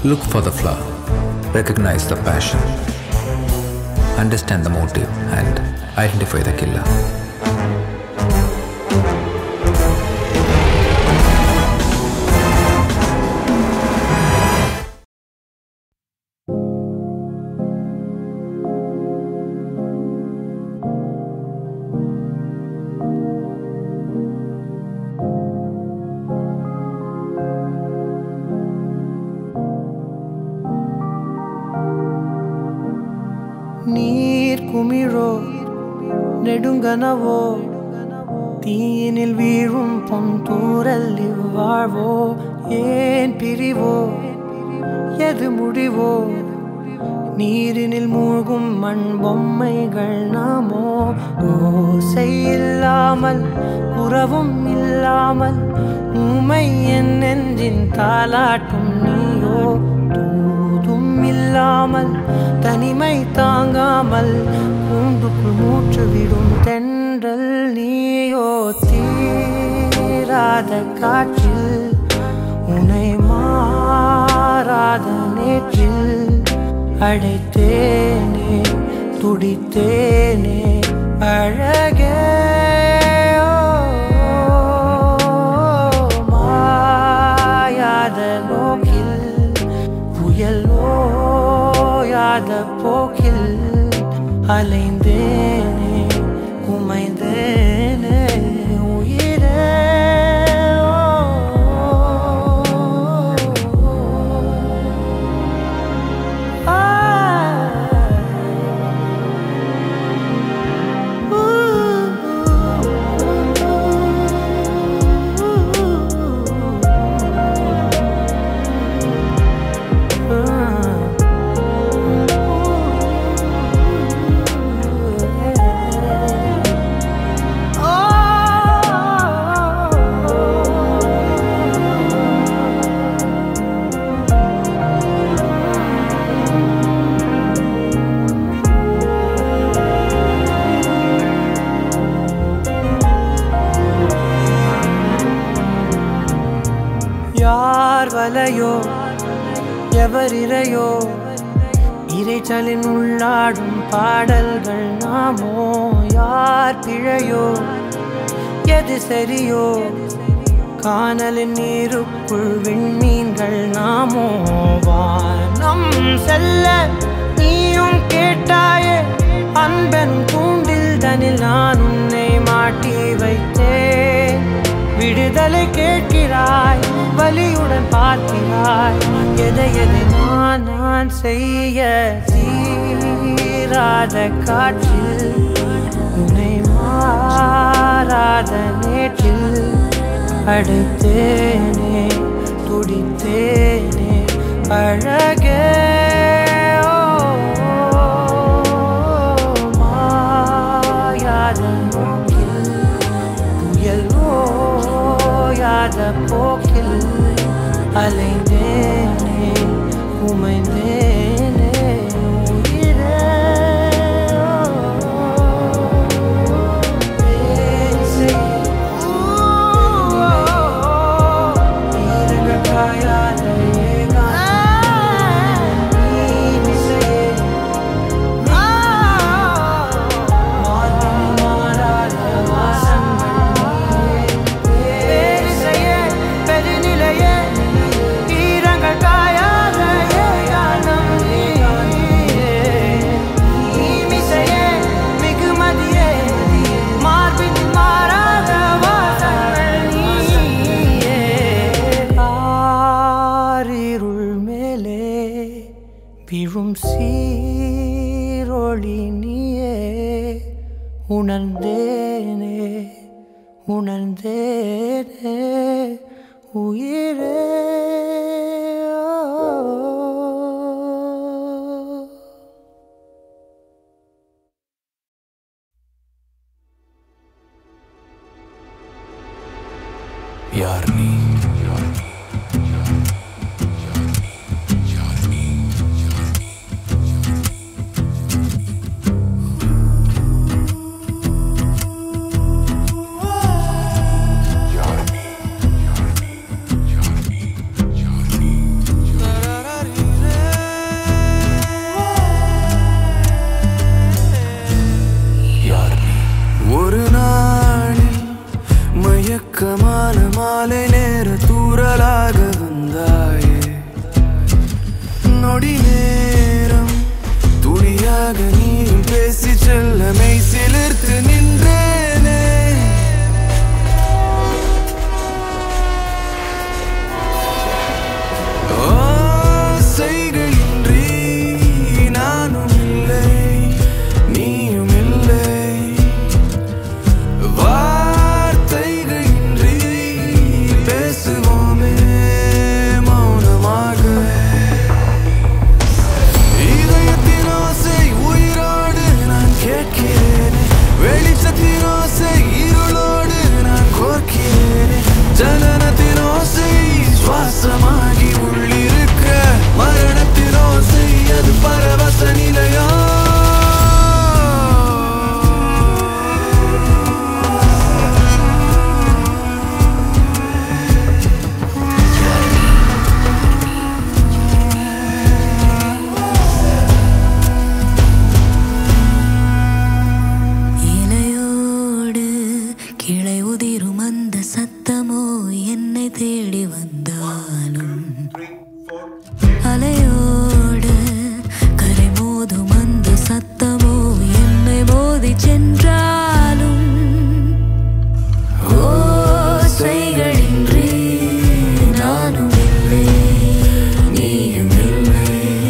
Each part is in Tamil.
Look for the flaw, recognize the passion, understand the motive, and identify the killer. நீர் குமிழோ நெடுங்கனவோ தீயினில் வீழும் பொன் தூரல் இவ்வாழ்வோ ஏன் பிரிவோ எது முடிவோ நீரினில் மூழ்கும் மண் பொம்மைகள் நாமோ ஓசை இல்லாமல் உறவும் இல்லாமல் ஊமை என் நெஞ்சின் தாலாட்டும் நீயோ தூதும் இல்லாமல் தனிமை தாங்காமல் கூண்டுக்குள் மூச்சு விடும் தென்றல் நீயோ தீராத காற்றில் உனை மாறாத நேற்றில் அழைத்தேனே துடித்தேனே அழகே ஓ, மாயாத நோக்கில் புயல் ஓயாத போக்கில் அலைந்தேனே குமைந்தேனே உயிரே ஓ, யார் வலையோ எவர் இறையோ இறைச்சலின் உள்ளாடும் பாடல்கள் நாமோ யார் பிழையோ எது சரியோ காணலின் நீருக்குள் விண்மீன்கள் நாமோ வானம் செல்ல நீயும் கேட்டாயே அன்பன் கூண்டில் தனில் நான் உன்னை மாட்டி வைத்தேன் விடுதலை கேட்கிறாய் வலியுடன் பார்க்கிறாய் எதை எதை நான் நான் செய்ய தீராத காற்றில் உன்னை மாறாத நேற்றில் அடுத்தேனே துடித்தேனே அழகே ஓ, மாயாத நோக்கில் புயல் ஓயாத போக்கில் அலைந்தேனே உமைந்தேனே உயிரே பேசை ஈரங்கள் காயாத ஏகாந்தம் நீ மிசையே மார்பில் மாறாத வாசங்கள் பேரிசையே, பெருநிலையே, ஈரங்கள் காயாத ஏகாந்தம் நீயே. ஈமிசையே, மிகுமதியே, மார்பில் மாறாத வாசங்கள் நீயே. ஆரிருள் மேலே விழும் சீரொளி நீயே உணர்ந்தேனே உணர்ந்தேனே உயிரே யார் நீ மனமை சிலிர்த்து நின்றேனே ஆசைகளின்றி நானும் இல்லை நீயும் இல்லை வார்த்தைகளின்றி பேசுவோமே மௌனமாக இதயத்தின் ஓசை உயிரோடு நான் கேட்கிறேன் வெளிச்சத்தின் ஓசை இருளோடு நான் கோர்க்கிறேன் ஜனனத்தின் ஓசை சுவாசமாகி உள்ளிருக்க மரணத்தின் ஓசை அது பரவச நிலையா இலையோடு கிளை உதிரும் அந்த சத்தமோ என்னை தேடி வந்தாலும் அலையோடு கரை மோதும் அந்த சத்தமோ என்னை மோதி சென்றாலும் ஓசைகளின்றி நானும் இல்லை நீயும் இல்லை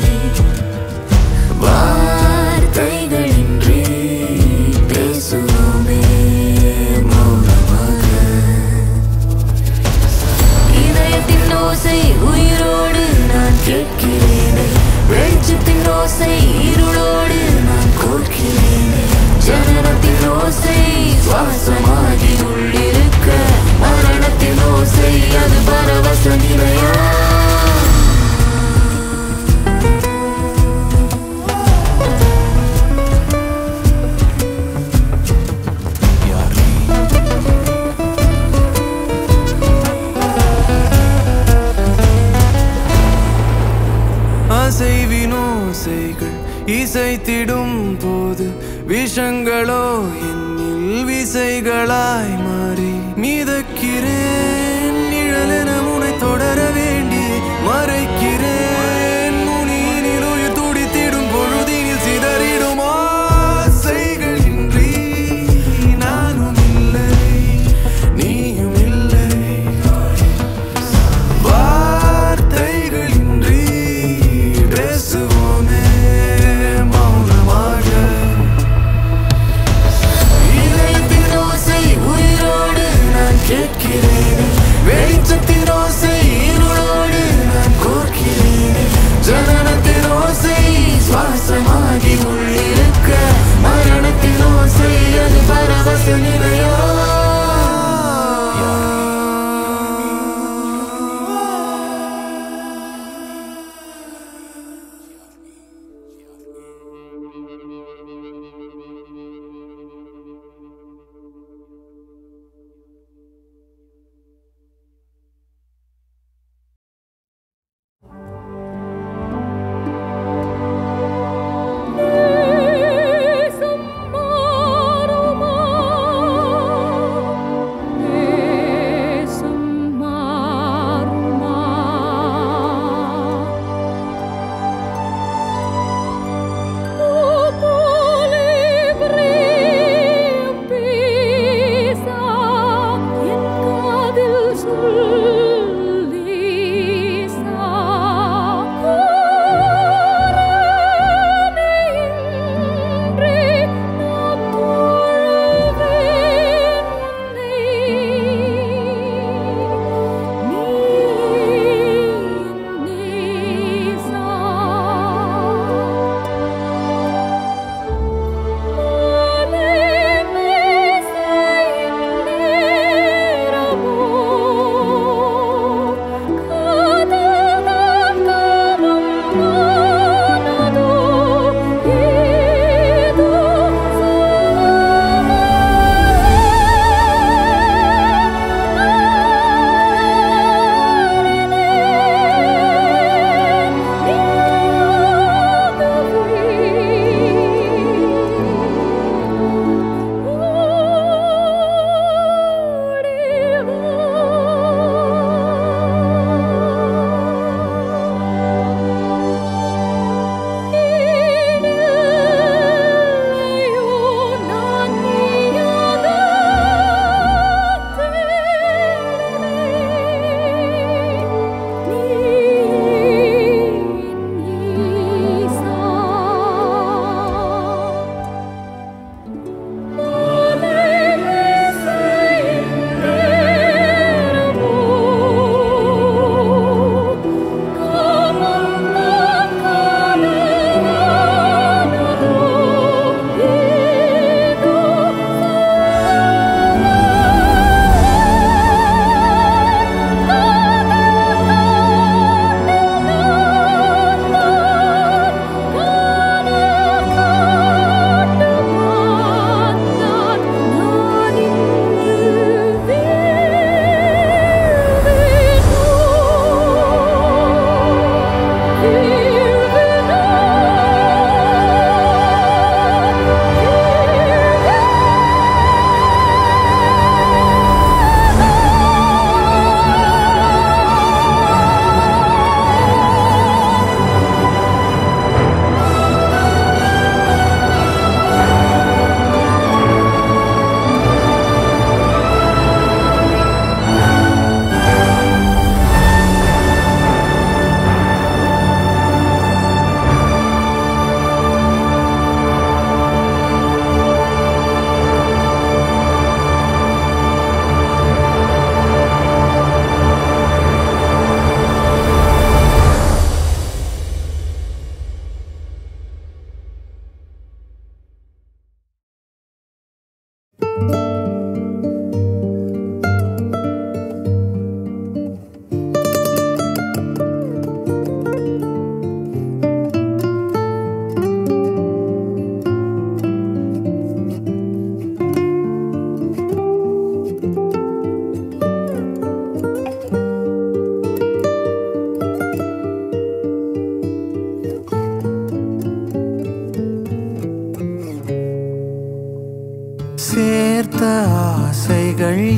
வார்த்தைகளின்றி பேசுவோமே மௌனமாக இதயத்தின் ஓசை உயிரோடு நான் கேட்கிறேனே வெளிச்சத்தின் ஓசை இருளோடு நான் கோர்க்கிறேனே ஜனனத்தின் ஓசை சுவாசமாகி உள்ளிருக்க மரணத்தின் ஓசை அது பரவச நிலையா அசைவினோசைகள் இசைத்திடும் போது விஷங்களோ என்னில் விசைகளாய் மாறி மிதக்கிறேன் நிழலென முனை தொடர வேண்டி மறைக்கிறேன் நுனியினில் உயிர் துடித்திடும் பொழுதினில் சிதறிடும் ஆசைகள் இன்றி நானும் இல்லை நீயும் இல்லை வார்த்தைகளின்றி பேசுவோமே மௌனமாக இதயத்தின் ஓசை உயிரோடு நான் கேட்கிறேன்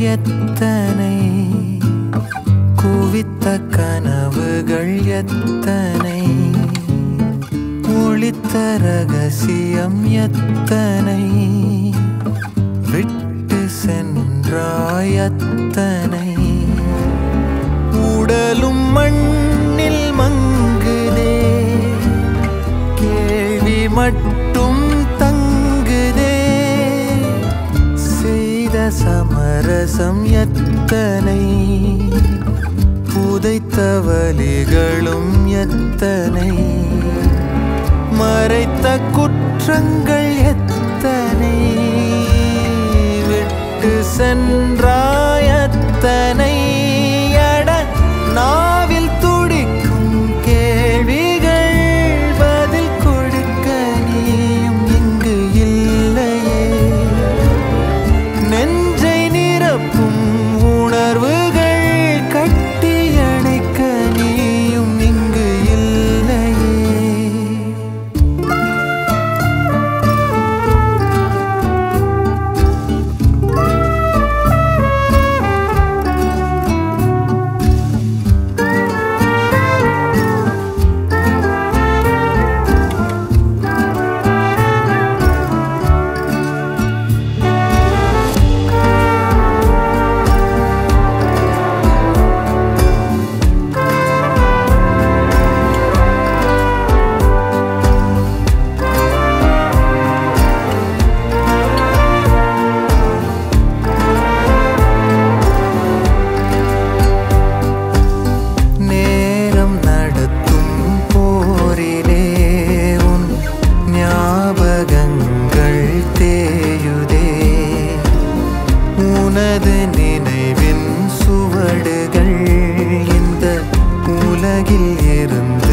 எத்தனை குவித்த கனவுகள் எத்தனை ஒளித்த ரகசியம் எத்தனை விட்டு சென்றாய் எத்தனை உடலும் மண்ணில் மங்குதே கேள்வி மட்டும் தங்குதே செய்த சமரசம் எத்தனை புதைத்த வலிகளும் எத்தனை மறைத்த குற்றங்கள் எத்தனை விட்டு சென்றாயத்தனை அட நாவில் துடிக்கும் கேள்விகள் பதில் கொடுக்க நீயும் இங்கு இல்லையே நெஞ்சை நிரப்பும் உணர்வுகள் கட்டி அணைக்க நீயும் இங்கு இல்லையே நேரம் நடத்தும் போரிலே உன் ஞாபகங்கள் தேயுதே உனது நினைவின் சுவடுகள் இந்த உலகில் இருந்து